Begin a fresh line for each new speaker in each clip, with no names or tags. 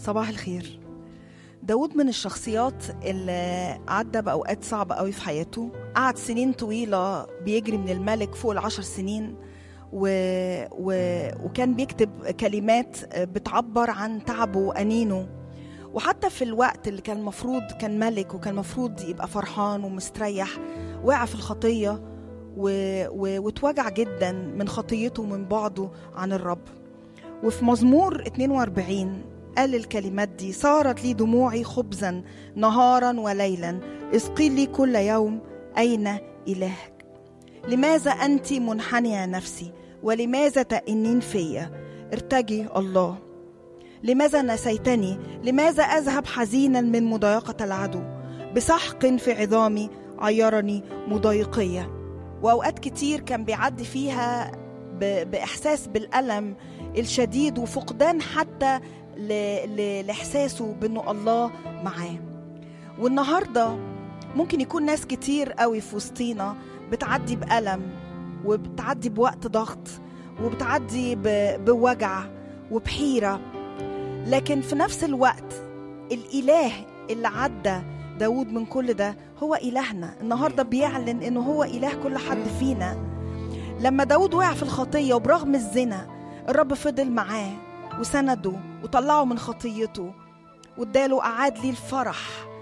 صباح الخير داود من الشخصيات اللي عدى بأوقات صعبة قوي في حياته قعد سنين طويلة بيجري من الملك فوق العشر سنين و... و... وكان بيكتب كلمات بتعبر عن تعبه وأنينه وحتى في الوقت اللي كان المفروض كان ملك وكان المفروض يبقى فرحان ومستريح وقع في الخطية و... و... واتوجع جدا من خطيته ومن بعده عن الرب وفي مزمور 42 قال الكلمات دي صارت لي دموعي خبزا نهارا وليلا اسقي لي كل يوم أين إلهك لماذا أنت منحنية نفسي ولماذا تأنين فيا ارتجي الله لماذا نسيتني لماذا أذهب حزينا من مضايقة العدو بسحق في عظامي عيرني مضايقية وأوقات كتير كان بيعدي فيها ب- بإحساس بالألم الشديد وفقدان حتى ل- ل- لإحساسه بأنه الله معاه والنهاردة ممكن يكون ناس كتير قوي في وسطينا بتعدي بألم وبتعدي بوقت ضغط وبتعدي ب- بوجع وبحيرة لكن في نفس الوقت الإله اللي عدى داود من كل ده هو إلهنا النهاردة بيعلن إنه هو إله كل حد فينا لما داود وقع في الخطية وبرغم الزنا الرب فضل معاه وسنده وطلعه من خطيته واداله أعاد ليه الفرح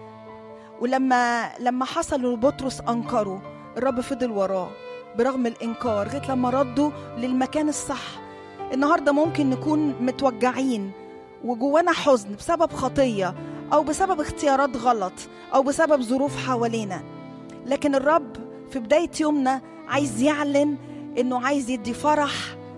ولما لما حصل لبطرس أنكره الرب فضل وراه برغم الإنكار لغاية لما رده للمكان الصح النهاردة ممكن نكون متوجعين وجوانا حزن بسبب خطية أو بسبب اختيارات غلط أو بسبب ظروف حوالينا لكن الرب في بداية يومنا عايز يعلن إنه عايز يدي فرح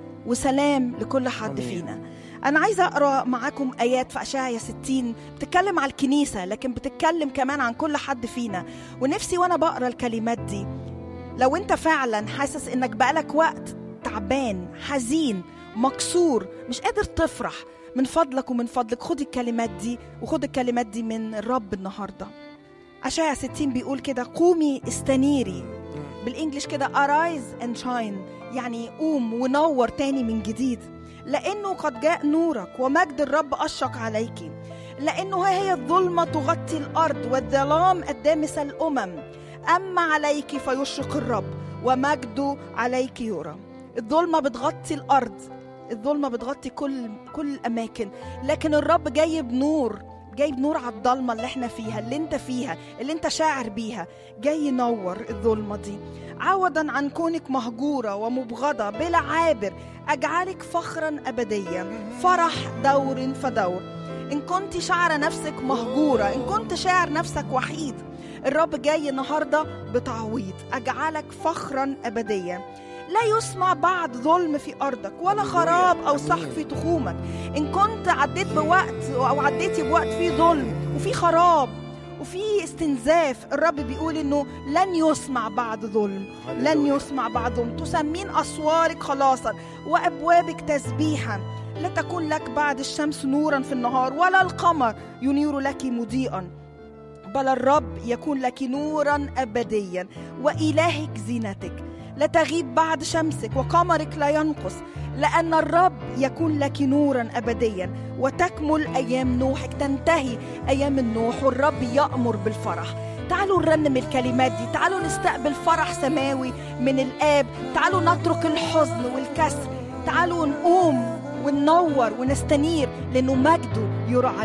وسلام لكل حد
آمين.
فينا أنا عايزة أقرأ معاكم آيات في أشعيا 60 بتتكلم على الكنيسة لكن بتتكلم كمان عن كل حد فينا ونفسي وأنا بقرأ الكلمات دي لو أنت فعلا حاسس إنك بقالك وقت تعبان حزين مكسور مش قادر تفرح من فضلك ومن فضلك خد الكلمات دي وخد الكلمات دي من الرب النهارده أشعيا 60 بيقول كده قومي استنيري بالانجلش كده arise and shine يعني قوم ونور تاني من جديد لانه قد جاء نورك ومجد الرب اشرق عليك لانه ها هي الظلمه تغطي الارض والظلام الدامس الامم اما عليك فيشرق الرب ومجده عليك يرى الظلمه بتغطي الارض الظلمه بتغطي كل كل الاماكن لكن الرب جايب نور جايب نور على الضلمه اللي احنا فيها اللي انت فيها اللي انت شاعر بيها جاي ينور الظلمه دي عوضا عن كونك مهجوره ومبغضه بلا عابر اجعلك فخرا ابديا فرح دور فدور ان كنت شاعره نفسك مهجوره ان كنت شاعر نفسك وحيد الرب جاي النهارده بتعويض اجعلك فخرا ابديا لا يسمع بعد ظلم في ارضك ولا خراب او سحق في تخومك ان كنت عديت بوقت او عديتي بوقت فيه ظلم وفي خراب وفي استنزاف الرب بيقول انه لن يسمع بعد ظلم لن
هللويا.
يسمع بعد ظلم تسمين اسوارك خلاصا وابوابك تسبيحا لا تكون لك بعد الشمس نورا في النهار ولا القمر ينير لك مضيئا بل الرب يكون لك نورا ابديا والهك زينتك لا تغيب بعد شمسك وقمرك لا ينقص لأن الرب يكون لك نورا أبديا وتكمل أيام نوحك تنتهي أيام النوح والرب يأمر بالفرح تعالوا نرنم الكلمات دي تعالوا نستقبل فرح سماوي من الآب تعالوا نترك الحزن والكسر تعالوا نقوم وننور ونستنير لأنه مجده يرى